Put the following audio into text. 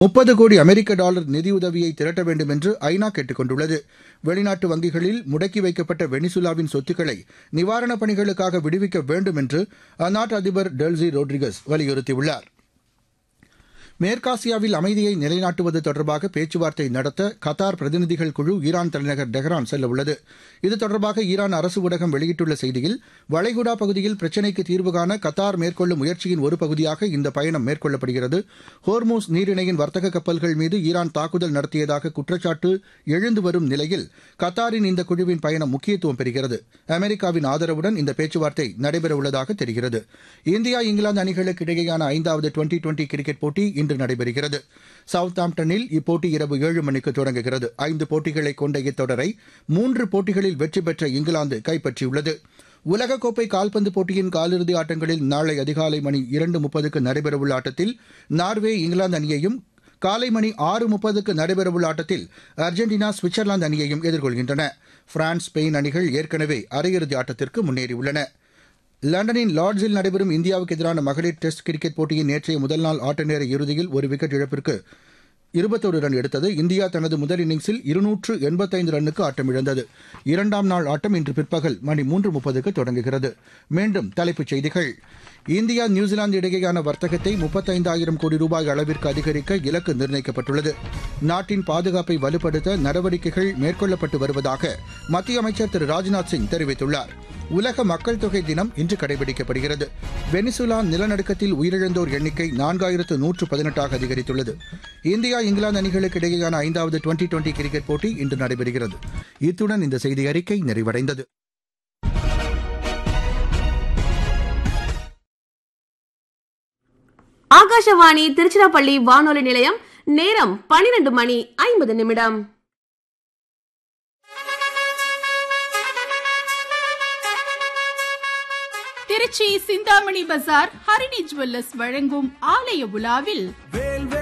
முப்பது கோடி அமெரிக்க டாலர் நிதியுதவியை திரட்ட வேண்டும் என்று ஐநா கேட்டுக் கொண்டுள்ளது வெளிநாட்டு வங்கிகளில் முடக்கி வைக்கப்பட்ட வெனிசுலாவின் சொத்துக்களை நிவாரணப் பணிகளுக்காக விடுவிக்க வேண்டும் என்று அந்நாட்டு அதிபர் டெல்சி ரோட்ரிகஸ் வலியுறுத்தியுள்ளார் மேற்காசியாவில் அமைதியை நிலைநாட்டுவது தொடர்பாக பேச்சுவார்த்தை நடத்த கத்தார் பிரதிநிதிகள் குழு ஈரான் தலைநகர் டெஹ்ரான் செல்ல உள்ளது இது தொடர்பாக ஈரான் அரசு ஊடகம் வெளியிட்டுள்ள செய்தியில் வளைகுடா பகுதியில் பிரச்சினைக்கு தீர்வு காண கத்தார் மேற்கொள்ளும் முயற்சியின் ஒரு பகுதியாக இந்த பயணம் மேற்கொள்ளப்படுகிறது ஹோர்மூஸ் நீரிணையின் வர்த்தக கப்பல்கள் மீது ஈரான் தாக்குதல் நடத்தியதாக குற்றச்சாட்டு எழுந்து வரும் நிலையில் கத்தாரின் இந்த குழுவின் பயணம் முக்கியத்துவம் பெறுகிறது அமெரிக்காவின் ஆதரவுடன் இந்த பேச்சுவார்த்தை நடைபெறவுள்ளதாக தெரிகிறது இந்தியா இங்கிலாந்து அணிகளுக்கு இடையேயான ஐந்தாவது டுவெண்டி டுவெண்டி கிரிக்கெட் போட்டி இன்று நடைபெறுகிறது சவுத்தாம்ப்டனில் இப்போட்டி இரவு ஏழு மணிக்கு தொடங்குகிறது ஐந்து போட்டிகளை கொண்ட இத்தொடரை மூன்று போட்டிகளில் வெற்றி பெற்ற இங்கிலாந்து கைப்பற்றியுள்ளது உலகக்கோப்பை கால்பந்து போட்டியின் காலிறுதி ஆட்டங்களில் நாளை அதிகாலை மணி இரண்டு முப்பதுக்கு நடைபெறவுள்ள ஆட்டத்தில் நார்வே இங்கிலாந்து அணியையும் காலை மணி ஆறு முப்பதுக்கு நடைபெறவுள்ள ஆட்டத்தில் அர்ஜென்டினா சுவிட்சர்லாந்து அணியையும் எதிர்கொள்கின்றன பிரான்ஸ் ஸ்பெயின் அணிகள் ஏற்கனவே அரையிறுதி ஆட்டத்திற்கு முன்னேறியுள்ளன லண்டனின் லார்ட்ஸில் நடைபெறும் இந்தியாவுக்கு எதிரான மகளிர் டெஸ்ட் கிரிக்கெட் போட்டியின் நேற்றைய முதல் நாள் ஆட்ட நேர இறுதியில் ஒரு விக்கெட் இழப்பிற்கு இருபத்தொரு ரன் எடுத்தது இந்தியா தனது முதல் இன்னிங்ஸில் இருநூற்று எண்பத்தைந்து ரன்னுக்கு ஆட்டமிழந்தது இரண்டாம் நாள் ஆட்டம் இன்று பிற்பகல் மணி மூன்று முப்பதுக்கு தொடங்குகிறது மீண்டும் தலைப்புச் செய்திகள் இந்தியா நியூசிலாந்து இடையேயான வர்த்தகத்தை முப்பத்தைந்தாயிரம் கோடி ரூபாய் அளவிற்கு அதிகரிக்க இலக்கு நிர்ணயிக்கப்பட்டுள்ளது நாட்டின் பாதுகாப்பை வலுப்படுத்த நடவடிக்கைகள் மேற்கொள்ளப்பட்டு வருவதாக மத்திய அமைச்சர் திரு ராஜ்நாத் சிங் தெரிவித்துள்ளார் உலக மக்கள் தொகை தினம் இன்று கடைபிடிக்கப்படுகிறது வெனிசுலா நிலநடுக்கத்தில் உயிரிழந்தோர் எண்ணிக்கை நான்காயிரத்து நூற்று பதினெட்டாக அதிகரித்துள்ளது இந்தியா இங்கிலாந்து அணிகளுக்கு இடையேயான ஐந்தாவது டுவெண்டி டுவெண்டி கிரிக்கெட் போட்டி இன்று நடைபெறுகிறது இத்துடன் இந்த செய்தி அறிக்கை நிறைவடைந்தது ஆகாஷவாணி திருச்சிராப்பள்ளி வானொலி நிலையம் நேரம் பனிரெண்டு மணி ஐம்பது நிமிடம் திருச்சி சிந்தாமணி பஜார் ஹரிணி ஜுவல்லர்ஸ் வழங்கும் ஆலய உலாவில்